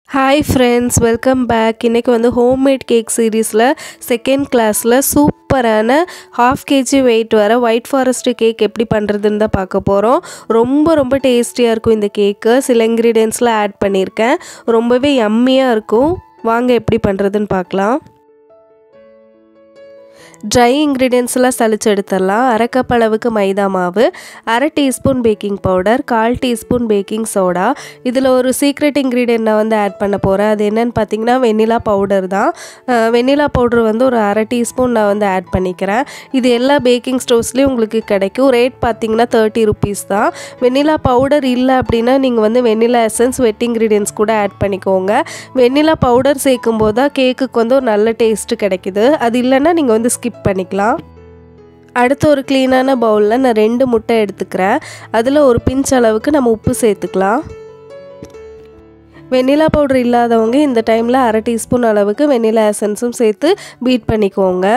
hi friends welcome back இன்றைக்கி வந்து homemade cake சீரீஸில் செகண்ட் கிளாஸில் சூப்பரான ஹாஃப் கேஜி வெயிட் வர ஒயிட் ஃபாரஸ்ட் கேக் எப்படி பண்ணுறதுன்னு தான் பார்க்க போகிறோம் ரொம்ப ரொம்ப டேஸ்டியாக இருக்கும் இந்த கேக்கு சில இன்க்ரீடியன்ஸ்லாம் ஆட் பண்ணியிருக்கேன் ரொம்பவே யம்மியாக இருக்கும் வாங்க எப்படி பண்ணுறதுன்னு பார்க்கலாம் ட்ரை இன்க்ரீடியன்ஸ்லாம் சளிச்சு எடுத்துடலாம் அரை கப் அளவுக்கு மைதா மாவு அரை டீஸ்பூன் பேக்கிங் பவுடர் கால் டீஸ்பூன் பேக்கிங் சோடா இதில் ஒரு சீக்ரெட் இன்க்ரீடியன்ட் நான் வந்து ஆட் பண்ண போகிறேன் அது என்னென்னு பார்த்தீங்கன்னா வெண்ணிலா பவுடர் தான் வெண்ணிலா பவுடர் வந்து ஒரு அரை டீஸ்பூன் நான் வந்து ஆட் பண்ணிக்கிறேன் இது எல்லா பேக்கிங் ஸ்டோர்ஸ்லேயும் உங்களுக்கு கிடைக்கும் ரேட் பார்த்தீங்கன்னா தேர்ட்டி ருபீஸ் தான் வெண்ணிலா பவுடர் இல்லை அப்படின்னா நீங்கள் வந்து வெண்ணிலா எசன்ஸ் வெட் இன்க்ரீடியன்ஸ் கூட ஆட் பண்ணிக்கோங்க வெண்ணிலா பவுடர் சேர்க்கும் போது தான் கேக்குக்கு வந்து ஒரு நல்ல டேஸ்ட்டு கிடைக்குது அது இல்லைன்னா நீங்கள் வந்து ஸ்கிப் பண்ணிக்கலாம் அடுத்து ஒரு க்ளீனான பவுலில் நான் ரெண்டு முட்டை எடுத்துக்கிறேன் அதில் ஒரு பிஞ்ச் அளவுக்கு நம்ம உப்பு சேர்த்துக்கலாம் வெண்ணிலா பவுடர் இல்லாதவங்க இந்த டைமில் அரை டீஸ்பூன் அளவுக்கு வெண்ணிலா எசன்ஸும் சேர்த்து பீட் பண்ணிக்கோங்க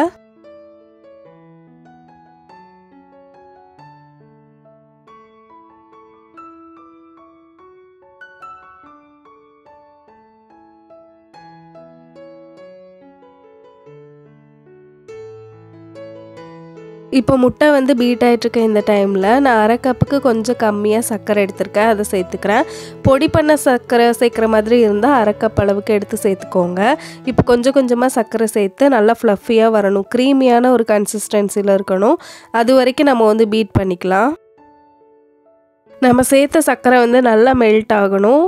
இப்போ முட்டை வந்து பீட் ஆகிட்ருக்க இந்த டைமில் நான் அரை கப்புக்கு கொஞ்சம் கம்மியாக சர்க்கரை எடுத்திருக்கேன் அதை சேர்த்துக்கிறேன் பொடி பண்ண சர்க்கரை சேர்க்குற மாதிரி இருந்தால் அரை கப் அளவுக்கு எடுத்து சேர்த்துக்கோங்க இப்போ கொஞ்சம் கொஞ்சமாக சர்க்கரை சேர்த்து நல்லா ஃப்ளஃபியாக வரணும் க்ரீமியான ஒரு கன்சிஸ்டன்சியில் இருக்கணும் அது வரைக்கும் நம்ம வந்து பீட் பண்ணிக்கலாம் நம்ம சேர்த்த சர்க்கரை வந்து நல்லா மெல்ட் ஆகணும்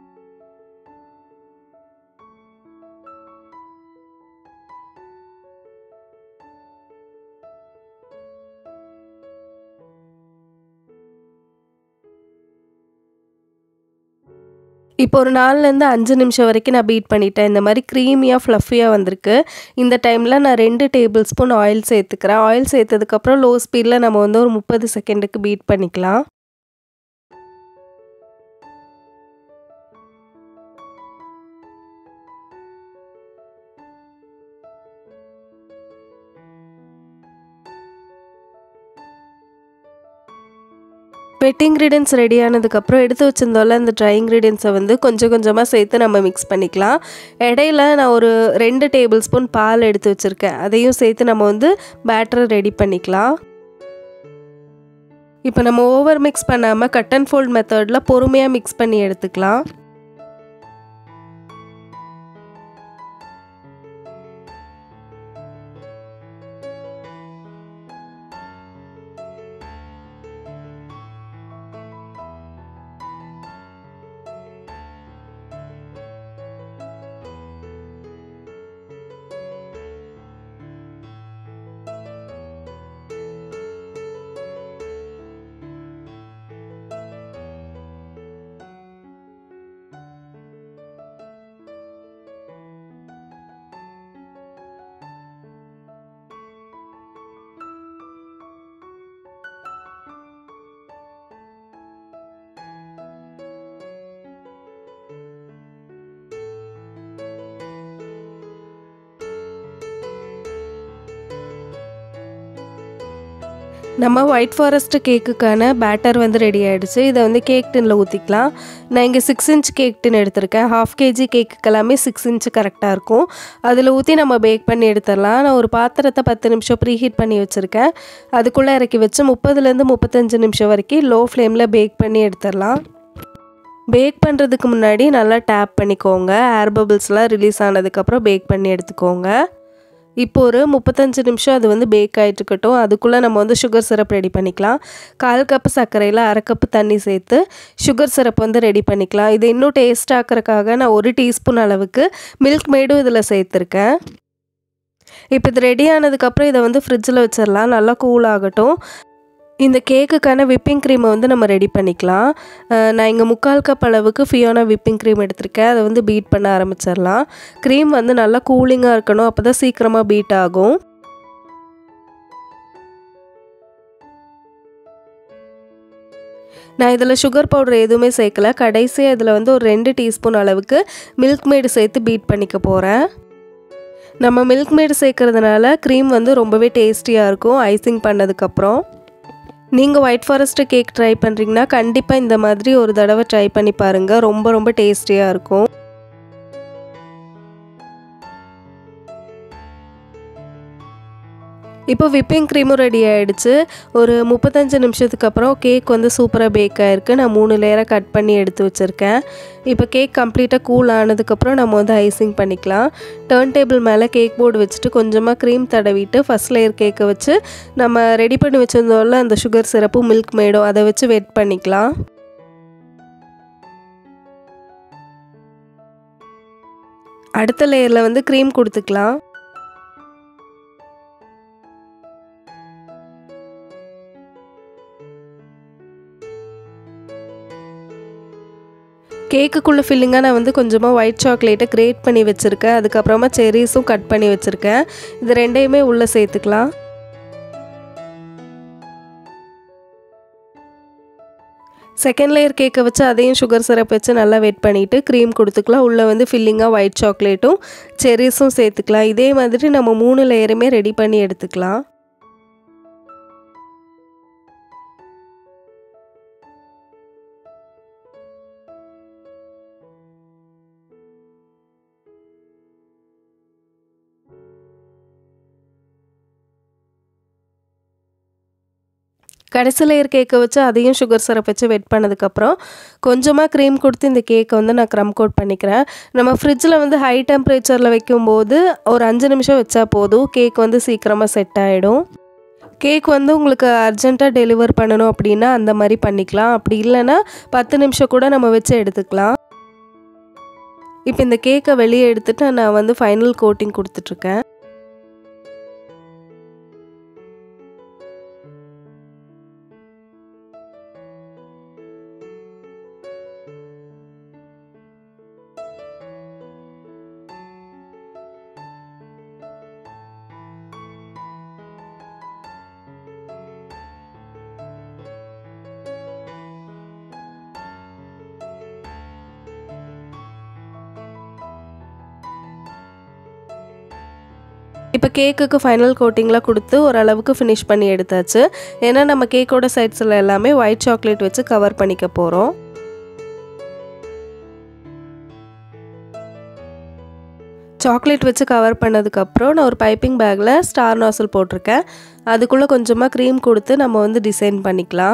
இப்போ ஒரு நாலுலேருந்து அஞ்சு நிமிஷம் வரைக்கும் நான் பீட் பண்ணிட்டேன் இந்த மாதிரி க்ரீமியாக ஃப்ளஃபியாக வந்திருக்கு இந்த டைமில் நான் ரெண்டு டேபிள் ஸ்பூன் ஆயில் சேர்த்துக்கிறேன் ஆயில் சேர்த்ததுக்கப்புறம் லோ ஸ்பீடில் நம்ம வந்து ஒரு முப்பது செகண்டுக்கு பீட் பண்ணிக்கலாம் வெட் இன்க்ரீடியன்ஸ் ரெடி ஆனதுக்கப்புறம் எடுத்து வச்சிருந்தோம்ல அந்த ட்ரை இன்க்ரீடியன்ஸை வந்து கொஞ்சம் கொஞ்சமாக சேர்த்து நம்ம மிக்ஸ் பண்ணிக்கலாம் இடையில நான் ஒரு ரெண்டு டேபிள் ஸ்பூன் பால் எடுத்து வச்சுருக்கேன் அதையும் சேர்த்து நம்ம வந்து பேட்டரை ரெடி பண்ணிக்கலாம் இப்போ நம்ம ஓவர் மிக்ஸ் பண்ணாமல் கட் அண்ட் ஃபோல்ட் மெத்தடில் பொறுமையாக மிக்ஸ் பண்ணி எடுத்துக்கலாம் நம்ம ஒயிட் ஃபாரஸ்ட் கேக்குக்கான பேட்டர் வந்து ரெடி ஆகிடுச்சு இதை வந்து கேக் டின்னில் ஊற்றிக்கலாம் நான் இங்கே சிக்ஸ் இன்ச் கேக் டின் எடுத்திருக்கேன் ஹாஃப் கேஜி கேக்கு எல்லாமே சிக்ஸ் இன்ச்சு கரெக்டாக இருக்கும் அதில் ஊற்றி நம்ம பேக் பண்ணி எடுத்துடலாம் நான் ஒரு பாத்திரத்தை பத்து நிமிஷம் ப்ரீ ஹீட் பண்ணி வச்சுருக்கேன் அதுக்குள்ளே இறக்கி வச்சு முப்பதுலேருந்து முப்பத்தஞ்சு நிமிஷம் வரைக்கும் லோ ஃப்ளேமில் பேக் பண்ணி எடுத்துடலாம் பேக் பண்ணுறதுக்கு முன்னாடி நல்லா டேப் பண்ணிக்கோங்க ஏர் பபிள்ஸ்லாம் ரிலீஸ் ஆனதுக்கப்புறம் பேக் பண்ணி எடுத்துக்கோங்க இப்போ ஒரு முப்பத்தஞ்சு நிமிஷம் அது வந்து பேக் ஆகிட்டு இருக்கட்டும் அதுக்குள்ளே நம்ம வந்து சுகர் சிரப் ரெடி பண்ணிக்கலாம் கால் கப்பு சர்க்கரையில் அரை கப்பு தண்ணி சேர்த்து சுகர் சிரப் வந்து ரெடி பண்ணிக்கலாம் இது இன்னும் டேஸ்ட் ஆக்கிறதுக்காக நான் ஒரு டீஸ்பூன் அளவுக்கு மில்க் மேடும் இதில் சேர்த்துருக்கேன் இப்போ இது ரெடி ஆனதுக்கப்புறம் இதை வந்து ஃப்ரிட்ஜில் வச்சிடலாம் நல்லா கூல் ஆகட்டும் இந்த கேக்குக்கான விப்பிங் க்ரீமை வந்து நம்ம ரெடி பண்ணிக்கலாம் நான் இங்கே முக்கால் கப் அளவுக்கு ஃபியோனா விப்பிங் க்ரீம் எடுத்திருக்கேன் அதை வந்து பீட் பண்ண ஆரம்பிச்சிடலாம் க்ரீம் வந்து நல்லா கூலிங்காக இருக்கணும் அப்போ தான் சீக்கிரமாக பீட் ஆகும் நான் இதில் சுகர் பவுடர் எதுவுமே சேர்க்கல கடைசியாக இதில் வந்து ஒரு ரெண்டு டீஸ்பூன் அளவுக்கு மில்க் மேடு சேர்த்து பீட் பண்ணிக்க போகிறேன் நம்ம மில்க் மேடு சேர்க்கறதுனால க்ரீம் வந்து ரொம்பவே டேஸ்டியாக இருக்கும் ஐசிங் பண்ணதுக்கப்புறம் நீங்கள் ஒயிட் ஃபாரஸ்ட்டு கேக் ட்ரை பண்ணுறீங்கன்னா கண்டிப்பாக இந்த மாதிரி ஒரு தடவை ட்ரை பண்ணி பாருங்கள் ரொம்ப ரொம்ப டேஸ்டியாக இருக்கும் இப்போ விப்பிங் க்ரீமும் ரெடி ஆகிடுச்சு ஒரு முப்பத்தஞ்சு நிமிஷத்துக்கு அப்புறம் கேக் வந்து சூப்பராக பேக் ஆகிருக்கு நான் மூணு லேயராக கட் பண்ணி எடுத்து வச்சுருக்கேன் இப்போ கேக் கம்ப்ளீட்டாக கூல் ஆனதுக்கப்புறம் நம்ம வந்து ஐசிங் பண்ணிக்கலாம் டேர்ன் டேபிள் மேலே கேக் போர்டு வச்சுட்டு கொஞ்சமாக க்ரீம் தடவிட்டு ஃபஸ்ட் லேயர் கேக்கை வச்சு நம்ம ரெடி பண்ணி வச்சுருந்தோம்ல அந்த சுகர் சிரப்பும் மில்க் மேடும் அதை வச்சு வெட் பண்ணிக்கலாம் அடுத்த லேயரில் வந்து க்ரீம் கொடுத்துக்கலாம் கேக்குக்குள்ளே ஃபில்லிங்காக நான் வந்து கொஞ்சமாக ஒயிட் சாக்லேட்டை கிரேட் பண்ணி வச்சுருக்கேன் அதுக்கப்புறமா செரீஸும் கட் பண்ணி வச்சுருக்கேன் இது ரெண்டையுமே உள்ளே சேர்த்துக்கலாம் செகண்ட் லேயர் கேக்கை வச்சு அதையும் சுகர் சிரப் வச்சு நல்லா வெட் பண்ணிவிட்டு க்ரீம் கொடுத்துக்கலாம் உள்ளே வந்து ஃபில்லிங்காக ஒயிட் சாக்லேட்டும் செரீஸும் சேர்த்துக்கலாம் இதே மாதிரி நம்ம மூணு லேயருமே ரெடி பண்ணி எடுத்துக்கலாம் கடைசி லேயர் கேக்கை வச்சு அதையும் சுகர் சிரப் வச்சு வெட் பண்ணதுக்கப்புறம் கொஞ்சமாக க்ரீம் கொடுத்து இந்த கேக்கை வந்து நான் க்ரம் கோட் பண்ணிக்கிறேன் நம்ம ஃப்ரிட்ஜில் வந்து ஹை டெம்பரேச்சரில் வைக்கும்போது ஒரு அஞ்சு நிமிஷம் வச்சா போதும் கேக் வந்து சீக்கிரமாக செட் ஆகிடும் கேக் வந்து உங்களுக்கு அர்ஜெண்ட்டாக டெலிவர் பண்ணணும் அப்படின்னா அந்த மாதிரி பண்ணிக்கலாம் அப்படி இல்லைன்னா பத்து நிமிஷம் கூட நம்ம வச்சு எடுத்துக்கலாம் இப்போ இந்த கேக்கை வெளியே எடுத்துகிட்டு நான் வந்து ஃபைனல் கோட்டிங் கொடுத்துட்ருக்கேன் இப்போ கேக்குக்கு ஃபைனல் கோட்டிங்லாம் கொடுத்து ஓரளவுக்கு ஃபினிஷ் பண்ணி எடுத்தாச்சு ஏன்னா நம்ம கேக்கோட சைட்ஸில் எல்லாமே ஒயிட் சாக்லேட் வச்சு கவர் பண்ணிக்க போகிறோம் சாக்லேட் வச்சு கவர் பண்ணதுக்கப்புறம் நான் ஒரு பைப்பிங் பேக்கில் ஸ்டார் நாசல் போட்டிருக்கேன் அதுக்குள்ளே கொஞ்சமாக க்ரீம் கொடுத்து நம்ம வந்து டிசைன் பண்ணிக்கலாம்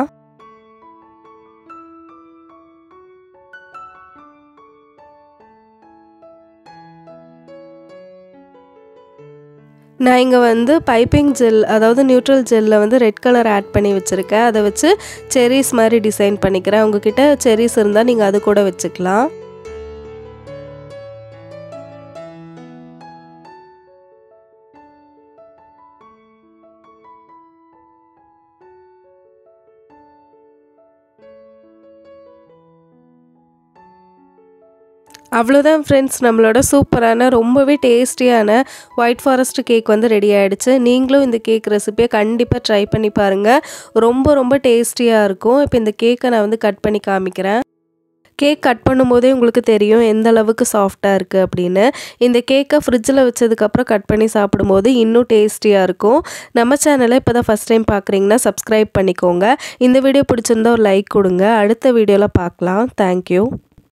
நான் இங்கே வந்து பைப்பிங் ஜெல் அதாவது நியூட்ரல் ஜெல்லில் வந்து ரெட் கலர் ஆட் பண்ணி வச்சுருக்கேன் அதை வச்சு செரிஸ் மாதிரி டிசைன் பண்ணிக்கிறேன் உங்ககிட்ட செரிஸ் இருந்தால் நீங்கள் அது கூட வச்சுக்கலாம் அவ்வளோதான் ஃப்ரெண்ட்ஸ் நம்மளோட சூப்பரான ரொம்பவே டேஸ்டியான ஒயிட் ஃபாரஸ்ட் கேக் வந்து ரெடி ஆகிடுச்சு நீங்களும் இந்த கேக் ரெசிப்பியை கண்டிப்பாக ட்ரை பண்ணி பாருங்கள் ரொம்ப ரொம்ப டேஸ்டியாக இருக்கும் இப்போ இந்த கேக்கை நான் வந்து கட் பண்ணி காமிக்கிறேன் கேக் கட் பண்ணும்போதே உங்களுக்கு தெரியும் எந்த அளவுக்கு சாஃப்டாக இருக்குது அப்படின்னு இந்த கேக்கை ஃப்ரிட்ஜில் வச்சதுக்கப்புறம் கட் பண்ணி சாப்பிடும்போது இன்னும் டேஸ்டியாக இருக்கும் நம்ம சேனலை இப்போ தான் ஃபஸ்ட் டைம் பார்க்குறீங்கன்னா சப்ஸ்கிரைப் பண்ணிக்கோங்க இந்த வீடியோ பிடிச்சிருந்தா ஒரு லைக் கொடுங்க அடுத்த வீடியோவில் பார்க்கலாம் தேங்க்யூ